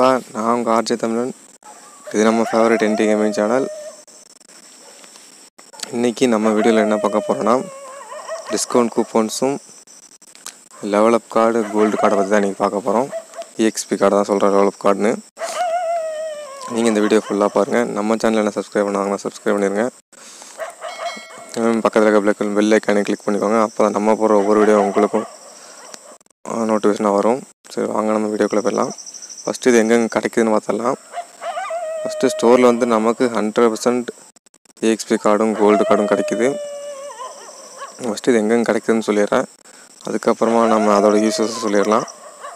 நண்பா நான் உங்கள் ஆர்ஜே தமிழன் இது நம்ம ஃபேவரட் என்டி கேமிங் சேனல் இன்றைக்கி நம்ம வீடியோவில் என்ன பார்க்க போகிறோன்னா டிஸ்கவுண்ட் கூப்பன்ஸும் லெவல் அப் கார்டு கோல்டு கார்டை பற்றி தான் இன்றைக்கி பார்க்க போகிறோம் இஎக்ஸ்பி கார்டு தான் சொல்கிறேன் லெவல் அப் கார்டுன்னு நீங்கள் இந்த வீடியோ ஃபுல்லாக பாருங்கள் நம்ம சேனல் என்ன சப்ஸ்கிரைப் பண்ணாங்கன்னா சப்ஸ்கிரைப் பண்ணிடுங்க ஹம், பக்கத்தில் இருக்க பிளேக் பெல் ஐக்கானே கிளிக் பண்ணிக்கோங்க அப்போ தான் நம்ம போகிற ஒவ்வொரு வீடியோ உங்களுக்கும் நோட்டிஃபிகேஷனாக வரும் சரி வாங்க நம்ம வீடியோக்குள்ளே போயிடலாம் ஃபஸ்ட்டு இது எங்கெங்கே கிடைக்குதுன்னு பார்த்தலாம் ஃபஸ்ட்டு ஸ்டோரில் வந்து நமக்கு ஹண்ட்ரட் பர்சன்ட் ஏஎக்ஸ்பி கார்டும் கோல்டு கார்டும் கிடைக்குது ஃபஸ்ட்டு இது எங்கெங்கே கிடைக்குதுன்னு சொல்லிடுறேன் அதுக்கப்புறமா நம்ம அதோட யூசஸ் சொல்லிடலாம்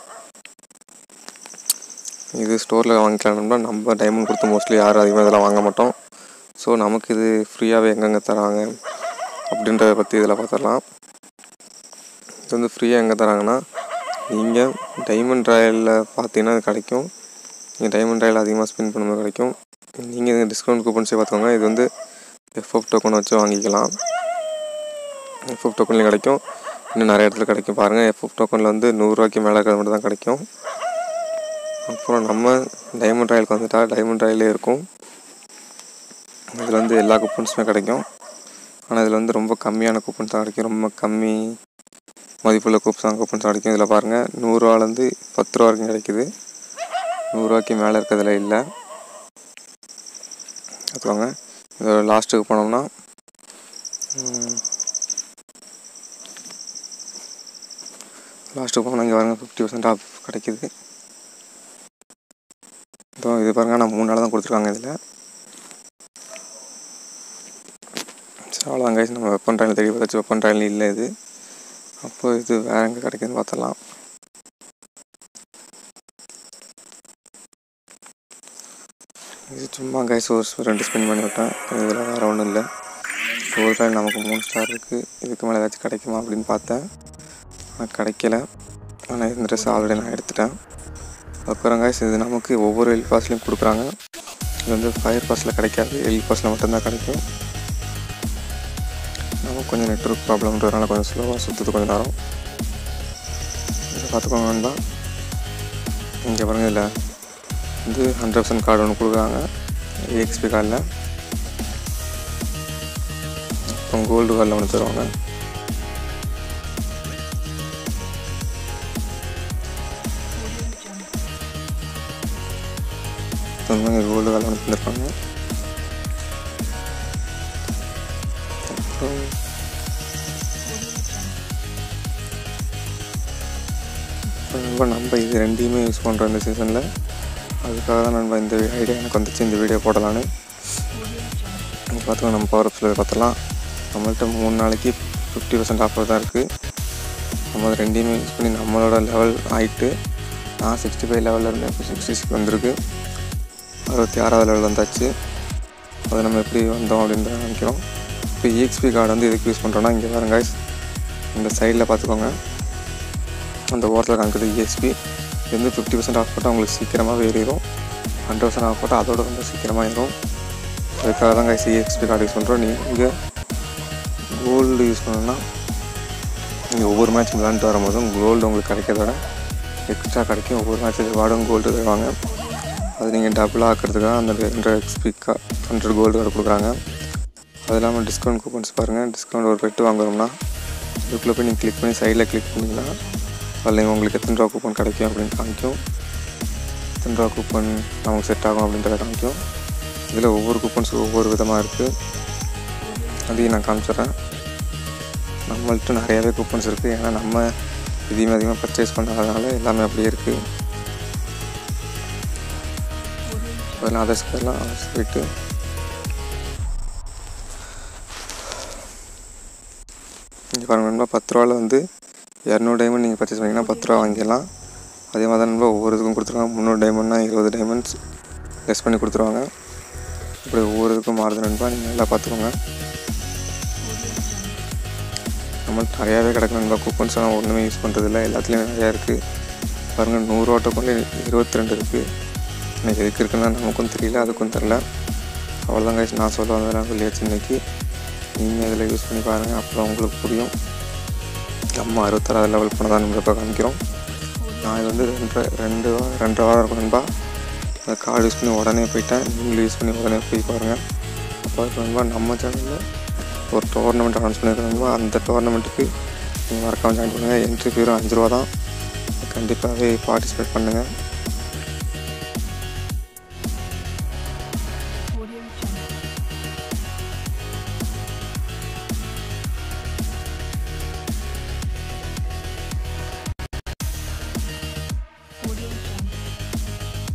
இது ஸ்டோரில் வாங்கிக்கலாம்னா நம்ம டைமண்ட் கொடுத்து மோஸ்ட்லி யாரும் அதிகமாக இதெல்லாம் வாங்க மாட்டோம் ஸோ நமக்கு இது ஃப்ரீயாகவே எங்கெங்கே தராங்க அப்படின்றத பற்றி இதில் பார்த்துடலாம் இது வந்து ஃப்ரீயாக எங்கே தராங்கன்னா நீங்கள் டைமண்ட் ராயலில் பார்த்தீங்கன்னா இது கிடைக்கும் நீங்கள் டைமண்ட் ராயல் அதிகமாக ஸ்பெண்ட் பண்ணும்போது கிடைக்கும் நீங்கள் இது டிஸ்கவுண்ட் கூப்பன்ஸே பார்த்துக்கோங்க இது வந்து எஃப்எஃப் டோக்கன் வச்சு வாங்கிக்கலாம் எஃப்எஃப் டோக்கன்லேயும் கிடைக்கும் இன்னும் நிறைய இடத்துல கிடைக்கும் பாருங்கள் எஃப்எஃப் டோக்கனில் வந்து நூறுரூவாய்க்கு மேலே இருக்கிறது மட்டும் தான் கிடைக்கும் அப்புறம் நம்ம டைமண்ட் ராயலுக்கு வந்துட்டா டைமண்ட் ராயலே இருக்கும் இதில் வந்து எல்லா கூப்பன்ஸுமே கிடைக்கும் ஆனால் இதில் வந்து ரொம்ப கம்மியான கூப்பன்ஸ் தான் கிடைக்கும் ரொம்ப கம்மி மதிப்புள்ள கூப்பன்ஸ் கூப்பன்ஸ் கிடைக்கும் இதில் பாருங்கள் நூறுரூவாலேருந்து பத்து ரூபா வரைக்கும் கிடைக்குது நூறுரூவாய்க்கு மேலே இருக்கிறதுல இல்லை பார்த்துக்கோங்க இதோட லாஸ்ட்டுக்கு போனோம்னா லாஸ்ட்டுக்கு போனால் இங்கே பாருங்கள் ஃபிஃப்டி பர்சன்ட் ஆஃப் கிடைக்குது இதோ இது பாருங்கள் நான் மூணு நாள் தான் கொடுத்துருக்காங்க இதில் சரி அவ்வளோதான் கைஸ் நம்ம வெப்பன் ட்ராயில் தேடி பார்த்தாச்சு வெப்பன் ட்ராயில் இல்லை இது அப்போ இது வேற எங்கே கிடைக்குதுன்னு பார்த்தலாம் இது சும்மா கைஸ் ஒரு ரெண்டு ஸ்பெண்ட் பண்ணி விட்டேன் இதில் வேறு ஒன்றும் இல்லை ஒரு ட்ராயில் நமக்கு மூணு ஸ்டார் இருக்குது இதுக்கு மேலே ஏதாச்சும் கிடைக்குமா அப்படின்னு பார்த்தேன் ஆனால் கிடைக்கல ஆனால் இந்த ட்ரெஸ் ஆல்ரெடி நான் எடுத்துட்டேன் அப்புறம் கைஸ் இது நமக்கு ஒவ்வொரு எல் பாஸ்லையும் கொடுக்குறாங்க இது வந்து ஃபயர் பாஸில் கிடைக்காது எல் பாஸில் மட்டும்தான் கிடைக்கும் நமக்கு கொஞ்சம் நெட்ஒர்க் ப்ராப்ளம்ன்றதுனால கொஞ்சம் ஸ்லோவாக சுற்றுது கொஞ்சம் நேரம் இதை பார்த்துக்கோங்க நண்பா இங்கே பாருங்க இதில் வந்து ஹண்ட்ரட் பர்சன்ட் கார்டு ஒன்று கொடுக்குறாங்க ஏஎக்ஸ்பி கார்டில் அப்புறம் கோல்டு கார்டில் ஒன்று தருவாங்க சொன்னாங்க கோல்டு கார்டில் ஒன்று தந்திருப்பாங்க அப்புறம் ரொம்ப நம்ம இது ரெண்டையுமே யூஸ் பண்ணுறோம் இந்த சீசனில் அதுக்காக தான் நம்ம இந்த ஐடியா எனக்கு வந்துச்சு இந்த வீடியோ போடலான்னு இங்கே பார்த்துக்கோ நம்ம பவர் அப்ஸில் பார்த்தலாம் நம்மள்ட்ட மூணு நாளைக்கு ஃபிஃப்டி பர்சன்ட் ஆஃபர் தான் இருக்குது நம்ம அது ரெண்டையுமே யூஸ் பண்ணி நம்மளோட லெவல் ஆகிட்டு நான் சிக்ஸ்டி ஃபைவ் லெவலில் இருந்தேன் இப்போ சிக்ஸ்டி சிக்ஸ் வந்திருக்கு அறுபத்தி ஆறாவது லெவல் வந்தாச்சு அதை நம்ம எப்படி வந்தோம் அப்படின்னு நினைக்கிறோம் இப்போ இஎக்ஸ்பி கார்டு வந்து எதுக்கு யூஸ் பண்ணுறோன்னா இங்கே பாருங்க guys. இந்த சைடில் பார்த்துக்கோங்க அந்த ஓரத்தில் காமிக்கிறது இஎஸ்பி இது வந்து ஃபிஃப்டி பர்சன்ட் ஆஃப் போட்டால் உங்களுக்கு சீக்கிரமாக ஏறிடும் ஹண்ட்ரட் பர்சன்ட் ஆஃப் போட்டால் அதோட ரொம்ப சீக்கிரமாக ஏறும் அதுக்காக தான் கைஸ் இஎக்ஸ்பி கார்டு யூஸ் பண்ணுறோம் நீங்கள் கோல்டு யூஸ் பண்ணணும்னா நீங்கள் ஒவ்வொரு மேட்ச் விளாண்டுட்டு வரும்போதும் கோல்டு உங்களுக்கு கிடைக்கிறதோட எக்ஸ்ட்ரா கிடைக்கும் ஒவ்வொரு மேட்ச் ரிவார்டும் கோல்டு தருவாங்க அது நீங்கள் டபுள் ஆக்கிறதுக்காக அந்த ஹண்ட்ரட் எக்ஸ்பி கா ஹண்ட்ரட் கோல்டு கார்டு கொடுக்குறாங்க அது இல்லாமல் டிஸ்கவுண்ட் கூப்பன்ஸ் பாருங்கள் டிஸ்கவுண்ட் ஒரு பெட்டு வாங்குறோம்னா இதுக்குள்ளே போய் நீங்கள் கிளிக் பண்ணி சைடில் கிளிக் பண்ணிங்கன்னா அதில் உங்களுக்கு எத்தனை ரூபா கூப்பன் கிடைக்கும் அப்படின்னு காமிக்கும் எத்தனை ரூபா கூப்பன் நமக்கு செட் ஆகும் அப்படின்றத காமிக்கும் இதில் ஒவ்வொரு கூப்பன்ஸும் ஒவ்வொரு விதமாக இருக்குது அதையும் நான் காமிச்சிட்றேன் நம்மள்ட்ட நிறையாவே கூப்பன்ஸ் இருக்குது ஏன்னா நம்ம இதையும் அதிகமாக பர்ச்சேஸ் பண்ணாதனால எல்லாமே அப்படியே இருக்குது அதெல்லாம் அதர்ஸ்க்கு எல்லாம் அதர்ஸ் போயிட்டு இங்கே பாருங்க நண்பா பத்து ரூபாவில் வந்து இரநூறு டைமண்ட் நீங்கள் பர்ச்சேஸ் பண்ணிங்கன்னா பத்து ரூபா வாங்கிடலாம் அதே மாதிரி தான் நண்பா ஒவ்வொரு இதுக்கும் கொடுத்துருவாங்க முந்நூறு டைமண்ட்னா இருபது டைமண்ட்ஸ் லெஸ் பண்ணி கொடுத்துருவாங்க இப்படி ஒவ்வொரு இதுக்கும் மாறுது நண்பா நீங்கள் நல்லா பார்த்துக்கோங்க நம்மளுக்கு நிறையாவே கிடக்கு நண்பா கூப்பன்ஸ் எல்லாம் ஒன்றுமே யூஸ் பண்ணுறதில்ல எல்லாத்துலேயும் நிறையா இருக்குது பாருங்கள் நூறு ஓட்டக்குள்ளே இருபத்தி ரெண்டு இருக்குது இன்னைக்கு எதுக்கு இருக்குன்னா நமக்கும் தெரியல அதுக்கும் தெரில அவ்வளோதான் guys நான் சொல்ல வந்தேன் சொல்லியாச்சு இன்னைக்கு நீங்கள் இதில் யூஸ் பண்ணி பாருங்கள் அப்புறம் உங்களுக்கு புரியும் நம்ம அறுபத்தாறாவது லெவல் பண்ண தான் நம்ம இப்போ காமிக்கிறோம் நான் இது வந்து ரெண்டு ரெண்டு வா- ரெண்டரை வாரம் இருக்கும் நண்பா அந்த கார்டு யூஸ் பண்ணி உடனே போயிட்டேன் நீங்களும் யூஸ் பண்ணி உடனே போய் பாருங்கள் அப்போ நண்பா நம்ம சேனலில் ஒரு டோர்னமெண்ட் அனௌன்ஸ் பண்ணியிருக்காங்க அந்த டோர்னமெண்ட்டுக்கு நீங்கள் மறக்காமல் ஜாயின் பண்ணுங்கள் என்ட்ரி ஃபீரும் அஞ்சு ரூபா தான் கண்டிப்பாகவே பார்ட்டிசிபேட் பண்ணுங்கள் Audio Jungle. Audio Jungle.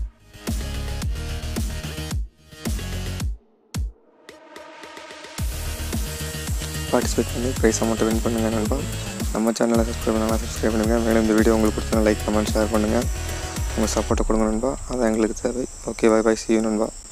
Participate பண்ணி ப்ரைஸ் அமௌண்ட்டை வின் பண்ணுங்கள் நண்பா நம்ம சேனலை சப்ஸ்கிரைப் பண்ணலாம் சப்ஸ்கிரைப் பண்ணுங்கள் மேலும் இந்த வீடியோ உங்களுக்கு பிடிச்சா லைக் கமெண்ட் ஷேர் பண்ணுங்கள் உங்கள் சப்போர்ட்டை கொடுங்க நண்பா அதான் எங்களுக்கு தேவை okay bye bye see you நண்பா